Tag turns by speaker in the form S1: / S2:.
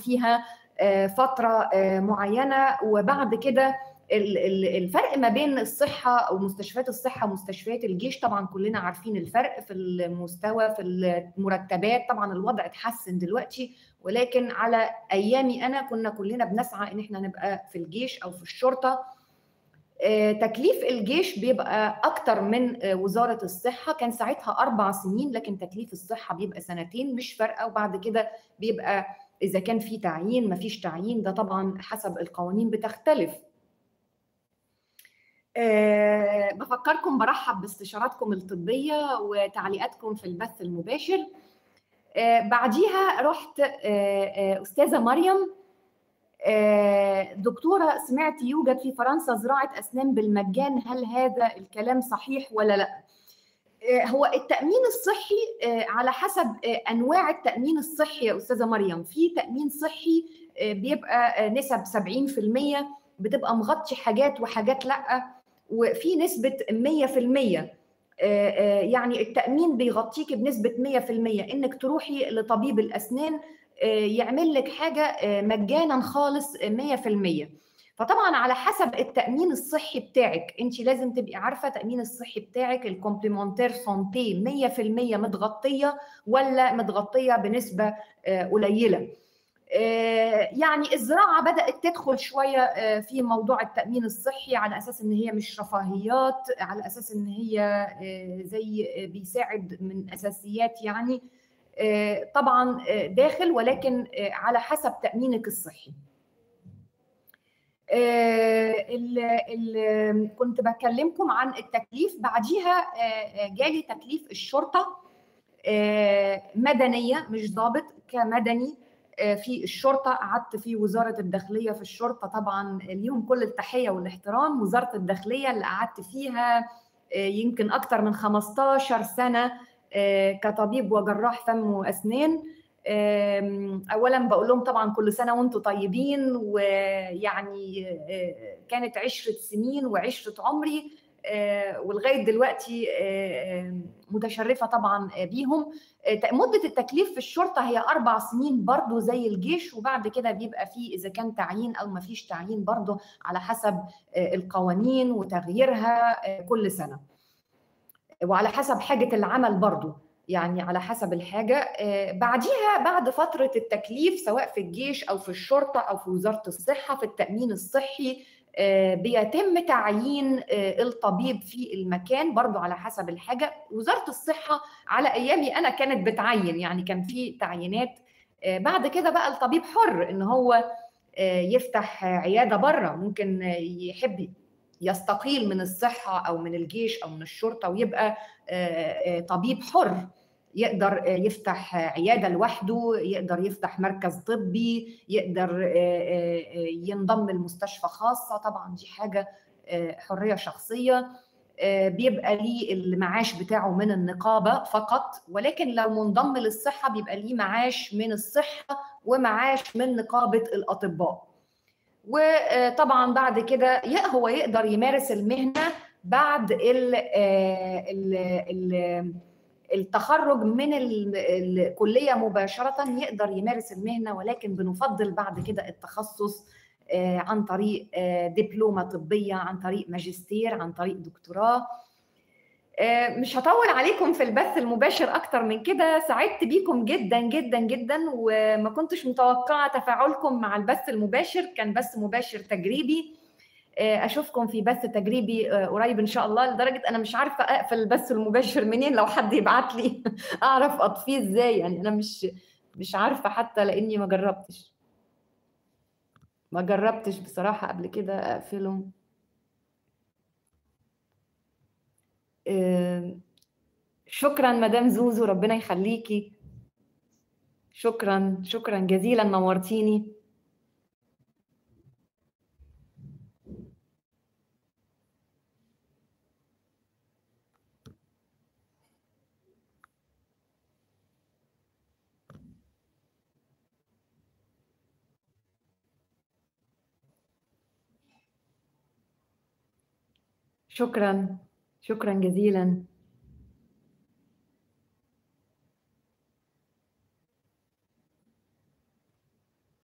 S1: فيها فتره معينه وبعد كده الفرق ما بين الصحة أو مستشفيات الصحة ومستشفيات الجيش طبعا كلنا عارفين الفرق في المستوى في المرتبات طبعا الوضع اتحسن دلوقتي ولكن على أيامي أنا كنا كلنا بنسعى إن احنا نبقى في الجيش أو في الشرطة تكليف الجيش بيبقى أكتر من وزارة الصحة كان ساعتها أربع سنين لكن تكليف الصحة بيبقى سنتين مش فارقة وبعد كده بيبقى إذا كان في تعيين مفيش تعيين ده طبعا حسب القوانين بتختلف أه بفكركم برحب باستشاراتكم الطبية وتعليقاتكم في البث المباشر أه بعديها رحت أه أستاذة مريم دكتورة سمعت يوجد في فرنسا زراعة أسنان بالمجان هل هذا الكلام صحيح ولا لا؟ هو التأمين الصحي على حسب أنواع التأمين الصحي يا أستاذة مريم في تأمين صحي بيبقى نسب 70% بتبقى مغطي حاجات وحاجات لأ وفي نسبة 100% يعني التأمين بيغطيك بنسبة 100% إنك تروحي لطبيب الأسنان يعمل لك حاجة مجانا خالص 100% فطبعا على حسب التأمين الصحي بتاعك انت لازم تبقي عارفة التأمين الصحي بتاعك الكومبليمونتير سونتي 100% متغطية ولا متغطية بنسبة قليلة يعني الزراعة بدأت تدخل شوية في موضوع التأمين الصحي على أساس إن هي مش رفاهيات على أساس إن هي زي بيساعد من أساسيات يعني طبعا داخل ولكن على حسب تأمينك الصحي ال ال كنت بكلمكم عن التكليف بعديها جالي تكليف الشرطة مدنية مش ضابط كمدني في الشرطه قعدت في وزاره الداخليه في الشرطه طبعا ليهم كل التحيه والاحترام وزاره الداخليه اللي قعدت فيها يمكن اكثر من 15 سنه كطبيب وجراح فم واسنان اولا بقول لهم طبعا كل سنه وانتم طيبين ويعني كانت عشره سنين وعشره عمري ولغايه دلوقتي متشرفه طبعا بيهم مده التكليف في الشرطه هي اربع سنين برضو زي الجيش وبعد كده بيبقى فيه اذا كان تعيين او ما فيش تعيين برضو على حسب القوانين وتغييرها كل سنه وعلى حسب حاجه العمل برضو يعني على حسب الحاجة بعديها بعد فترة التكليف سواء في الجيش أو في الشرطة أو في وزارة الصحة في التأمين الصحي بيتم تعيين الطبيب في المكان برضو على حسب الحاجة وزارة الصحة على أيامي أنا كانت بتعين يعني كان في تعيينات بعد كده بقى الطبيب حر إن هو يفتح عيادة بره ممكن يحب يستقيل من الصحة أو من الجيش أو من الشرطة ويبقى طبيب حر يقدر يفتح عيادة لوحده يقدر يفتح مركز طبي يقدر ينضم لمستشفى خاصة طبعا دي حاجة حرية شخصية بيبقى ليه المعاش بتاعه من النقابة فقط ولكن لو منضم للصحة بيبقى ليه معاش من الصحة ومعاش من نقابة الأطباء وطبعا بعد كده هو يقدر يمارس المهنة بعد ال ال ال التخرج من الكليه مباشره يقدر يمارس المهنه ولكن بنفضل بعد كده التخصص عن طريق دبلومه طبيه عن طريق ماجستير عن طريق دكتوراه مش هطول عليكم في البث المباشر اكتر من كده سعدت بيكم جدا جدا جدا وما كنتش متوقعه تفاعلكم مع البث المباشر كان بث مباشر تجريبي اشوفكم في بث تجريبي قريب ان شاء الله لدرجه انا مش عارفه اقفل البث المباشر منين لو حد يبعت لي اعرف اطفيه ازاي يعني انا مش مش عارفه حتى لاني ما جربتش ما جربتش بصراحه قبل كده اقفله شكرا مدام زوزو ربنا يخليكي شكرا شكرا جزيلا نورتيني شكرا شكرا جزيلا